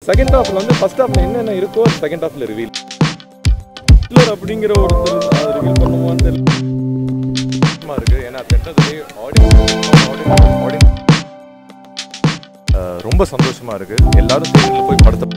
Second ஹாஃப்ல வந்து first ஹாஃப்ல என்னென்ன இருக்கோ செகண்ட் ஹாஃப்ல ரிவீல் ஹிட்லர் அப்படிங்கிற ஒருத்தர் அதை ரிவீல் பண்ணுவான்னு தெரியல இருக்கு ஏன்னா தெட்டது ஆடியன்ஸ் ஆடியன்ஸ் ரொம்ப சந்தோஷமா இருக்கு எல்லாரும் தியேட்டர்ல போய் படத்தை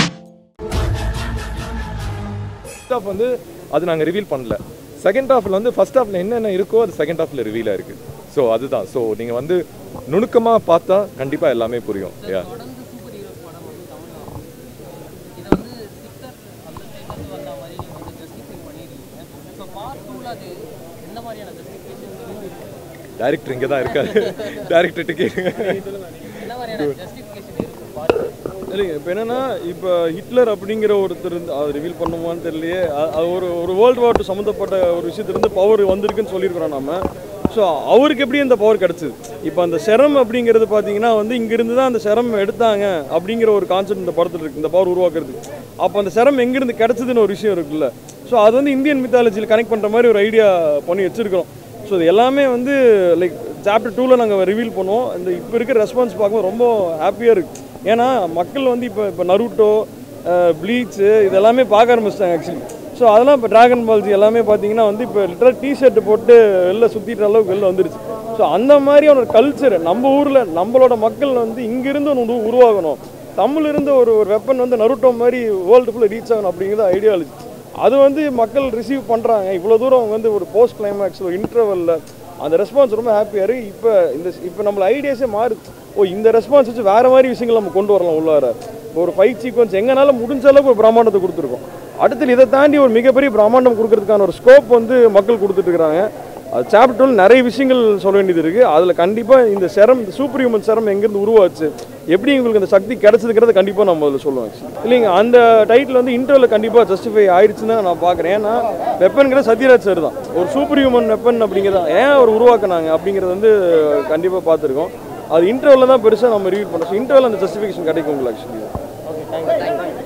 ஃபர்ஸ்ட் ஹாஃப் வந்து அது நாங்கள் ரிவீல் பண்ணல செகண்ட் ஹாஃப்ல வந்து ஃபர்ஸ்ட் ஹாஃப்ல என்னென்ன இருக்கோ அது செகண்ட் ஹாஃப்ல ரிவீல் ஆயிருக்கு ஸோ அதுதான் ஸோ நீங்கள் வந்து நுணுக்கமாக பார்த்தா கண்டிப்பாக எல்லாமே புரியும் யா தொடர்ந்து சூப்பர் ஹீரோஸ் படம் வந்து தமிழ்ல வருது. இதை வந்து சிக்ஸர் அந்த சைட்லேருந்து வந்த மாதிரி நீங்கள் வந்து ஜஸ்டிஃபை பண்ணியிருக்கீங்க ஸோ பார்ட் டூவில் அது எந்த மாதிரியான ஜஸ்டிஃபிகேஷன் டைரக்டர் இங்கே தான் இருக்காரு டைரக்டர்கிட்ட கேளுங்க என்ன மாதிரியான ஜஸ்டிஃபிகேஷன் இருக்கும் பார்ட் இல்லைங்க இப்போ என்னன்னா இப்போ ஹிட்லர் அப்படிங்கிற ஒருத்தர் இருந்து அதை ரிவீல் பண்ணுவான்னு தெரியலையே அ- அது ஒரு ஒரு வேர்ல்டு வார் சம்மந்தப்பட்ட ஒரு விஷயத்துலேருந்து பவர் வந்திருக்குன்னு சொல்லியிருக்கிறோம் நாம ஸோ அவருக்கு எப்படி இந்த பவர் கிடச்சிது இப்போ அந்த செரம் அப்படிங்கிறது பார்த்தீங்கன்னா வந்து இங்கிருந்து தான் அந்த செரம் எடுத்தாங்க அப்படிங்கிற ஒரு கான்செப்ட் இந்த படத்தில் இருக்குது இந்த பவர் உருவாக்குறது அப்போ அந்த செரம் எங்கேருந்து கிடச்சிதுன்னு ஒரு விஷயம் இருக்குல்ல ஸோ அது வந்து இந்தியன் மித்தாலஜியில் கனெக்ட் பண்ணுற மாதிரி ஒரு ஐடியா பண்ணி வச்சுருக்கிறோம் ஸோ இது எல்லாமே வந்து லைக் சாப்டர் டூவில் நாங்கள் ரிவீல் பண்ணுவோம் இந்த இப்போ இருக்கிற ரெஸ்பான்ஸ் பார்க்கும்போது ரொம்ப ஹாப்பியாக இருக்குது ஏன்னா மக்கள் வந்து இப்போ இப்போ நருட்டோ ப்ளீச்சு இதெல்லாமே பார்க்க ஆரம்பிச்சிட்டாங்க ஆக்சுவலி ஸோ அதெல்லாம் இப்போ டிராகன் பால்ஜி எல்லாமே பார்த்தீங்கன்னா வந்து இப்போ லிட்டராக டிஷர்ட் போட்டு வெளில சுற்றிட்டு அளவுக்கு வெளில வந்துருச்சு ஸோ அந்த மாதிரியான ஒரு கல்ச்சர் நம்ம ஊரில் நம்மளோட மக்கள் வந்து இங்கிருந்து ஒன்று உரு- உருவாகணும் தமிழ் இருந்து ஒரு ஒரு வெப்பன் வந்து நருட்டோ மாதிரி வேர்ல்டு ஃபுல்லாக ரீச் ஆகணும் அப்படிங்கிறது ஐடியாலஜி அது வந்து மக்கள் ரிசீவ் பண்ணுறாங்க இவ்வளோ தூரம் அவங்க வந்து ஒரு போஸ்ட் கிளைமேக்ஸ் ஒரு இன்டர்வலில் அந்த ரெஸ்பான்ஸ் ரொம்ப ஹாப்பியாக இருக்குது இப்போ இந்த இப்போ நம்மள ஐடியாஸே மாறுது ஓ இந்த ரெஸ்பான்ஸ் வச்சு வேறு மாதிரி விஷயங்கள் நம்ம கொண்டு வரலாம் உள்ளார இப்போ ஒரு ஃபைட் சீக்வன்ஸ் எங்கனால முடிஞ்ச அளவுக்கு ஒரு பிரம்மாண்டத்தை கொடுத்துருக்கோம் அடுத்து இதை தாண்டி ஒரு மிகப்பெரிய பிரம்மாண்டம் கொடுக்கறதுக்கான ஒரு ஸ்கோப் வந்து மக்கள் கொடுத்துட்டு இருக்கிறாங்க அது சாப்டர் நிறைய விஷயங்கள் சொல்ல வேண்டியது இருக்குது அதில் கண்டிப்பாக இந்த செரம் இந்த சூப்பர் ஹியூமன் செரம் எங்கேருந்து உருவாச்சு எப்படி உங்களுக்கு அந்த சக்தி கிடைச்சதுங்கிறத கண்டிப்பாக நம்ம அதில் சொல்லுவோம் actually. இல்லைங்க அந்த டைட்டில் வந்து இன்டர்வில் கண்டிப்பாக ஜஸ்டிஃபை ஆயிடுச்சுன்னு தான் நான் பார்க்குறேன் ஏன்னா வெப்பன்கிற சத்யராஜ் சார் தான் ஒரு சூப்பர் ஹியூமன் வெப்பன் அப்படிங்கிறத ஏன் அவர் உருவாக்குனாங்க அப்படிங்கிறது வந்து கண்டிப்பாக பார்த்துருக்கோம் அது இன்டர்வில் தான் பெருசாக நம்ம ரிவ்யூ பண்ணுறோம் ஸோ இன்டர்வில் அந்த ஜஸ்டிஃபிகேஷன் கிடைக்கும் உங்களுக்கு ஆக்சுவலி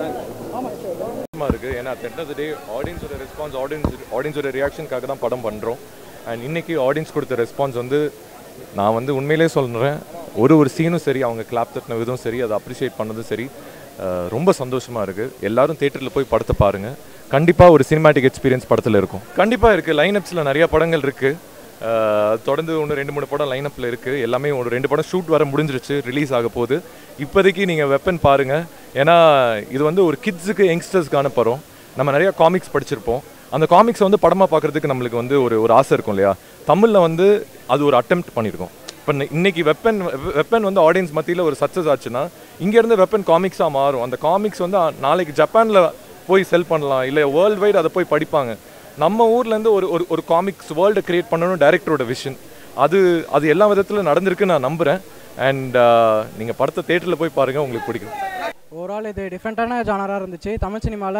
சந்தோஷமா இருக்கு ஏன்னா அட் ஆஃப் டே ஆடியன்ஸோட ரெஸ்பான்ஸ் ஆடியன்ஸ் ஆடியன்ஸோட ரியாக்ஷனுக்காக தான் படம் பண்ணுறோம் அண்ட் இன்னைக்கு ஆடியன்ஸ் கொடுத்த ரெஸ்பான்ஸ் வந்து நான் வந்து உண்மையிலே சொல்கிறேன் ஒரு ஒரு சீனும் சரி அவங்க கிளாப் தட்டின விதம் சரி அதை அப்ரிஷியேட் பண்ணதும் சரி அஹ், ரொம்ப சந்தோஷமா இருக்கு எல்லாரும் தேட்டரில் போய் படத்தை பாருங்க கண்டிப்பாக ஒரு சினிமாட்டிக் எக்ஸ்பீரியன்ஸ் படத்தில் இருக்கும் கண்டிப்பாக இருக்குது லைனப்ஸில் நிறைய படங்கள் இருக்குது ஆஹ் தொடர்ந்து ஒன்று ரெண்டு மூணு படம் லைனப்பில் இருக்குது எல்லாமே ஒரு ரெண்டு படம் ஷூட் வர முடிஞ்சிருச்சு ரிலீஸ் ஆக போகுது இப்போதைக்கு நீங்கள் வெப்பன் பாருங்கள் ஏன்னா இது வந்து ஒரு கிட்ஸுக்கு யங்ஸ்டர்ஸ்க்கான படம் நம்ம நிறைய காமிக்ஸ் படிச்சிருப்போம் அந்த காமிக்ஸ் வந்து படமாக பார்க்குறதுக்கு நம்மளுக்கு வந்து ஒரு ஒரு ஆசை இருக்கும் இல்லையா தமிழில் வந்து அது ஒரு அட்டெம்ப்ட் பண்ணியிருக்கோம் இப்போ இன்னைக்கு வெப்பன் வெப்பன் வந்து ஆடியன்ஸ் மத்தியில் ஒரு சக்ஸஸ் ஆச்சுன்னா இங்கேருந்து வெப்பன் காமிக்ஸாக மாறும் அந்த காமிக்ஸ் வந்து அ- நாளைக்கு ஜப்பானில் போய் செல் பண்ணலாம் இல்லை வேர்ல்டு வைட் அதை போய் படிப்பாங்க நம்ம ஊர்லேருந்து ஒரு ஒரு ஒரு காமிக்ஸ் வேர்ல்டை கிரியேட் பண்ணணும் டைரக்டரோட விஷன் அது அது எல்லா விதத்தில் நடந்திருக்குன்னு நான் நம்புகிறேன் அண்ட் நீங்கள் படத்தை தேட்டரில் போய் பாருங்கள் உங்களுக்கு பிடிக்கும் ஓவரால் இது டிஃப்ரெண்ட்டான ஜானராக இருந்துச்சு தமிழ் சினிமாவில்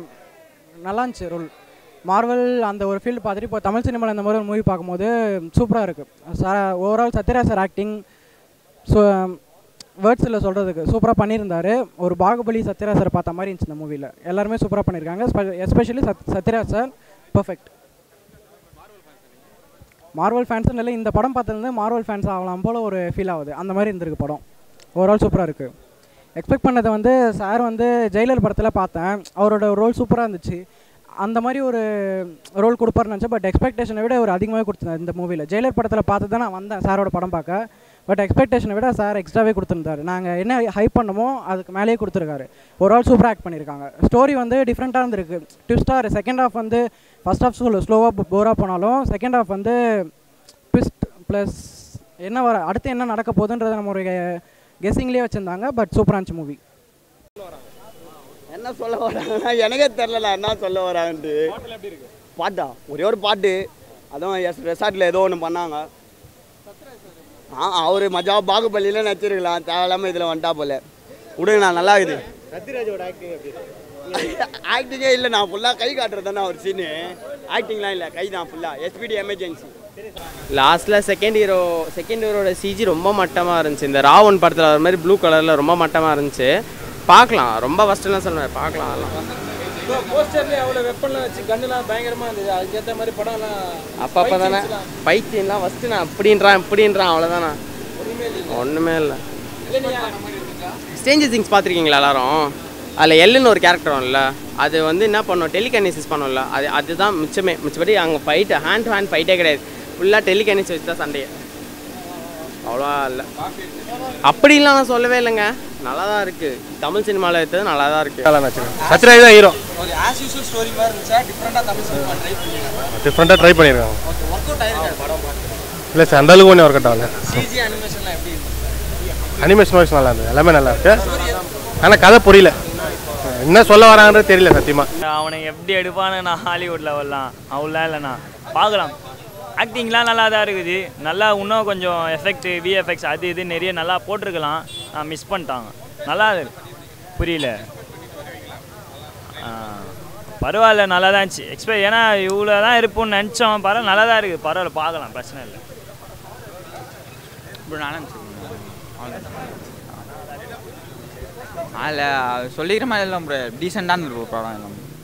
நல்லா இருந்துச்சு ரோல் மார்வல் அந்த ஒரு ஃபீல்டு பார்த்துட்டு இப்போ தமிழ் சினிமாவில் இந்த மாதிரி ஒரு மூவி பார்க்கும்போது சூப்பராக இருக்குது ச overall Sathyaraj sir acting so வேர்ட்ஸில் சொல்கிறதுக்கு சூப்பராக பண்ணியிருந்தாரு ஒரு பாகுபலி சத்யராஜ் சார் பார்த்த மாதிரி இருந்துச்சு இந்த மூவியில் எல்லாருமே சூப்பராக பண்ணியிருக்காங்க எஸ்பெஷலி சத் சத்யராஜ் சார் பர்ஃபெக்ட் மார்வல் ஃபேன்ஸ்னு இல்லை இந்த படம் பார்த்ததுலேருந்து மார்வல் ஃபேன்ஸ் ஆகலாம் போல் ஒரு ஃபீல் ஆகுது அந்த மாதிரி இருந்திருக்கு படம் ஓவரால் சூப்பராக இருக்குது எக்ஸ்பெக்ட் பண்ணதை வந்து சார் வந்து ஜெயிலர் படத்தில் பார்த்தேன் அவரோட ரோல் சூப்பராக இருந்துச்சு அந்த மாதிரி ஒரு ரோல் கொடுப்பாருன்னு நினச்சேன் பட் எக்ஸ்பெக்டேஷனை விட ஒரு அதிகமாகவே கொடுத்துருந்தார் இந்த மூவியில் ஜெயிலர் படத்தில் பார்த்து தான் நான் வந்தேன் சாரோட படம் பார்க்க பட் எக்ஸ்பெக்டேஷனை விட சார் எக்ஸ்ட்ராவே கொடுத்துருந்தாரு நாங்கள் என்ன ஹைப் பண்ணமோ அதுக்கு மேலேயே கொடுத்துருக்காரு ஒரு ஆள் சூப்பராக ஆக்ட் பண்ணியிருக்காங்க ஸ்டோரி வந்து டிஃப்ரெண்ட்டாக இருந்திருக்கு ட்விஸ்டாக செகண்ட் ஹாஃப் வந்து ஃபர்ஸ்ட் ஹாஃப் ஸ்லோ ஸ்லோவாக போராக போனாலும் செகண்ட் ஹாஃப் வந்து ட்விஸ்ட் ப்ளஸ் என்ன வர அடுத்து என்ன நடக்க போகுதுன்றதை நம்ம ஒரு கெஸ்ஸிங்லேயே வச்சுருந்தாங்க பட் சூப்பராக இருந்துச்சு மூவி என்ன சொல்ல வராங்கன்னா எனக்கே தெரில என்ன சொல்ல வராங்கன்ட்டு பாட்டா ஒரே ஒரு பாட்டு அதுவும் எஸ் ரெசார்ட்டில் ஏதோ ஒன்று பண்ணாங்க ஆ அவர் மஜா பாகுபலியில் நடிச்சிருக்கலாம் தேவையில்லாமல் இதில் வந்துட்டா போல விடுங்கண்ணா நல்லா இருக்குது ஆக்டிங்கே இல்லை நான் ஃபுல்லாக கை காட்டுறது தானே ஒரு சீனு ஆக்டிங்லாம் இல்லை கை தான் ஃபுல்லாக எஸ்பிடி எமர்ஜென்சி லாஸ்ட்டில் செகண்ட் ஹீரோ செகண்ட் ஹீரோட சிஜி ரொம்ப மட்டமாக இருந்துச்சு இந்த ராவன் படத்தில் வர மாதிரி ப்ளூ கலரில் ரொம்ப மட்டமாக இருந்துச்சு பார்க்கலாம் ரொம்ப ஃபஸ்ட்டுலாம் சொல்லுவேன் பார்க்கலாம் அதெல்லாம் போஸ்டர்லேயே அவ்வளோ வெப்பன்லாம் வச்சு கன்னுலாம் பயங்கரமாக இருந்தது அதுக்கேற்ற மாதிரி படம்லாம் அப்பப்போ தானே பைத்தியம்லாம் ஃபஸ்ட்டு நான் அப்படின்றான் இப்படின்றான் அவ்வளோதானா ஒன்றுமே இல்லை ஸ்டேஞ்சர் திங்ஸ் பார்த்துருக்கீங்களா எல்லாரும் அதில் எல்லுன்னு ஒரு கேரக்டர் வரும்ல அது வந்து என்ன பண்ணும் டெலிகனைசிஸ் பண்ணும்ல அது அதுதான் மிச்சமே மிச்சபடி அங்கே ஃபைட்டு ஹேண்ட் டு ஹேண்ட் ஃபைட்டே கிடையாது ஃபுல்லாக டெலிகனைஸ் வச்சு தான் சண்டையே அவ்வளோ இல்லை அப்படிலாம் நான் சொல்லவே இல்லைங்க நல்லா தான் இருக்குது தமிழ் சினிமாவில் எடுத்தது நல்லா தான் இருக்குது சத்யராஜ் தான் ஹீரோ ஒரு ஆஸ் யூஸ்வல் ஸ்டோரி மாதிரி இருந்துச்சா டிஃப்ரெண்டாக தமிழ் சினிமா ட்ரை பண்ணிருக்காங்க டிஃப்ரெண்ட்டாக ட்ரை பண்ணியிருக்காங்க ஓகே ஒர்க் அவுட் ஆயிருக்காரு படம் இல்லை சார் அந்த அளவுக்கு ஒன்றும் ஒர்க் அவுட் ஆகல சிஜி அனிமேஷன்லாம் எப்படி இருக்கு அனிமேஷன் வாய்ஸ் நல்லா இருந்தது எல்லாமே நல்லா இருக்கு ஆனால் கதை புரியல என்ன சொல்ல வராங்கன்றது தெரியல சத்தியமாக அவனுக்கு எப்படி எடுப்பானு நான் ஹாலிவுட் லெவல்லாம் அவ்வளோலாம் இல்லைண்ணா பார்க்கலாம் ஆக்டிங்லாம் நல்லா தான் இருக்குது நல்லா இன்னும் கொஞ்சம் எஃபெக்ட் விஎஃப்எக்ஸ் அது இது நிறைய நல்லா போட்டிருக்கலாம் நான் மிஸ் பண்ணிட்டாங்க நல்லா இருக்கு புரியல ஆ, பரவாயில்ல நல்லா தான் இருந்துச்சு எக்ஸ்பெக்ட் ஏன்னா இவ்வளோ தான் இருப்போம்னு நினச்சோம் பரவாயில்ல நல்லா தான் இருக்குது பரவாயில்ல பார்க்கலாம் பிரச்சனை இல்லை இப்போ நானும் அதில் சொல்லிக்கிற மாதிரி எல்லாம் ப்ரோ டீசெண்டான ஒரு படம் எல்லாம்